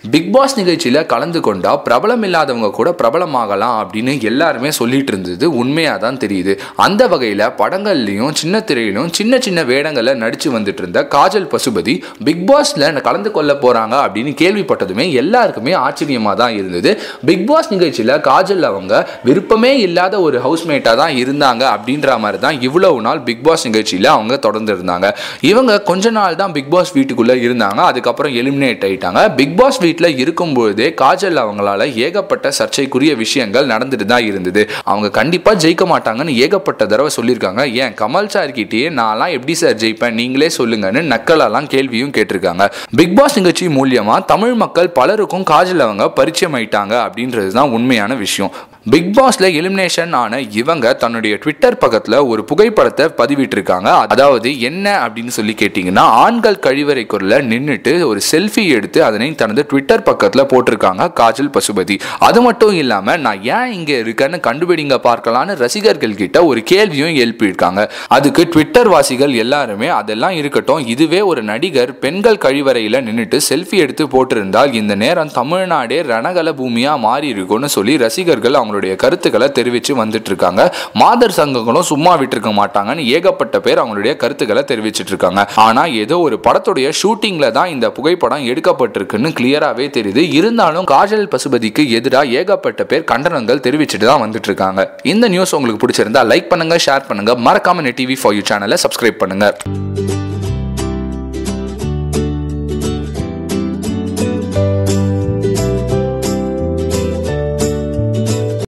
big pass நிகழ்ச்சியில் கலந்து கொண்டா பிரபலம் இல்லாதவங்க கூட பிரபலமாகலாம் அப்படின்னு எல்லாருமே சொல்லிட்டு இருந்தது உண்மையாக தான் தெரியுது அந்த வகையில் படங்கள்லையும் சின்ன திரையிலும் சின்ன சின்ன வேடங்களில் நடித்து வந்துட்டு இருந்த காஜல் பசுபதி பிக் பாஸில் கலந்து கொள்ள போகிறாங்க அப்படின்னு கேள்விப்பட்டதுமே எல்லாருக்குமே ஆச்சரியமாக தான் இருந்தது பிக் பாஸ் நிகழ்ச்சியில் காஜல் அவங்க விருப்பமே இல்லாத ஒரு ஹவுஸ்மேட்டாக தான் இருந்தாங்க அப்படின்ற மாதிரி தான் இவ்வளவு நாள் பிக் பாஸ் நிகழ்ச்சியில் அவங்க தொடர்ந்து இருந்தாங்க இவங்க கொஞ்ச நாள் தான் பிக் பாஸ் வீட்டுக்குள்ளே இருந்தாங்க அதுக்கப்புறம் எலிமினேட் ஆயிட்டாங்க பிக் பாஸ் வீட்டில் இருக்கும்பொழுதே காஜல் அவங்களால ஏகப்பட்ட சர்ச்சைக்குரிய விஷயங்கள் நடந்துட்டு தான் இருந்தது அவங்க கண்டிப்பாக ஜெயிக்க மாட்டாங்கன்னு ஏகப்பட்ட தடவை சொல்லியிருக்காங்க ஏன் கமல் சார் கிட்டேயே நான்லாம் எப்படி சார் ஜெயிப்பேன் நீங்களே சொல்லுங்கன்னு நக்கலெல்லாம் கேள்வியும் கேட்டிருக்காங்க பிக் பாஸ் நிகழ்ச்சி மூலியமா தமிழ் மக்கள் பலருக்கும் காஜல் அவங்க பரிச்சயம் ஆயிட்டாங்க அப்படின்றது தான் உண்மையான விஷயம் பிக் பாஸ்ல எலிமினேஷன் ஆன இவங்க தன்னுடைய ட்விட்டர் பக்கத்தில் ஒரு புகைப்படத்தை பதிவிட்டிருக்காங்க அதாவது என்ன அப்படின்னு சொல்லி கேட்டிங்கன்னா ஆண்கள் கழிவறை குரல நின்றுட்டு ஒரு செல்ஃபி எடுத்து அதனை தனது ட்விட்டர் பக்கத்தில் போட்டிருக்காங்க காஜல் பசுபதி அது மட்டும் இல்லாமல் நான் ஏன் இங்கே இருக்கேன்னு கண்டுபிடிங்க பார்க்கலான்னு ரசிகர்கள் கிட்ட ஒரு கேள்வியும் எழுப்பியிருக்காங்க அதுக்கு ட்விட்டர் வாசிகள் எல்லாருமே அதெல்லாம் இருக்கட்டும் இதுவே ஒரு நடிகர் பெண்கள் கழிவறையில் நின்றுட்டு செல்ஃபி எடுத்து போட்டிருந்தால் இந்த நேரம் தமிழ்நாடே ரணகல பூமியா மாறி இருக்கும்னு சொல்லி ரசிகர்கள் அவங்களுடைய கருத்துக்களை தெரிவித்து வந்துட்டு இருக்காங்க மாதர் சங்கங்களும் சும்மா விட்டுருக்க மாட்டாங்கன்னு ஏகப்பட்ட பேர் அவங்களுடைய கருத்துக்களை தெரிவிச்சிட்டு இருக்காங்க ஆனா ஏதோ ஒரு படத்துடைய ஷூட்டிங்ல தான் இந்த புகைப்படம் எடுக்கப்பட்டிருக்குன்னு கிளியராகவே தெரியுது இருந்தாலும் காஜல் பசுபதிக்கு எதிராக ஏகப்பட்ட பேர் கண்டனங்கள் தெரிவிச்சுட்டு தான் வந்துட்டு இருக்காங்க இந்த நியூஸ் உங்களுக்கு பிடிச்சிருந்தா லைக் பண்ணுங்க ஷேர் பண்ணுங்க மறக்காம நெட் டிவி ஃபார் யூ சேனலை சப்ஸ்கிரைப் பண்ணுங்க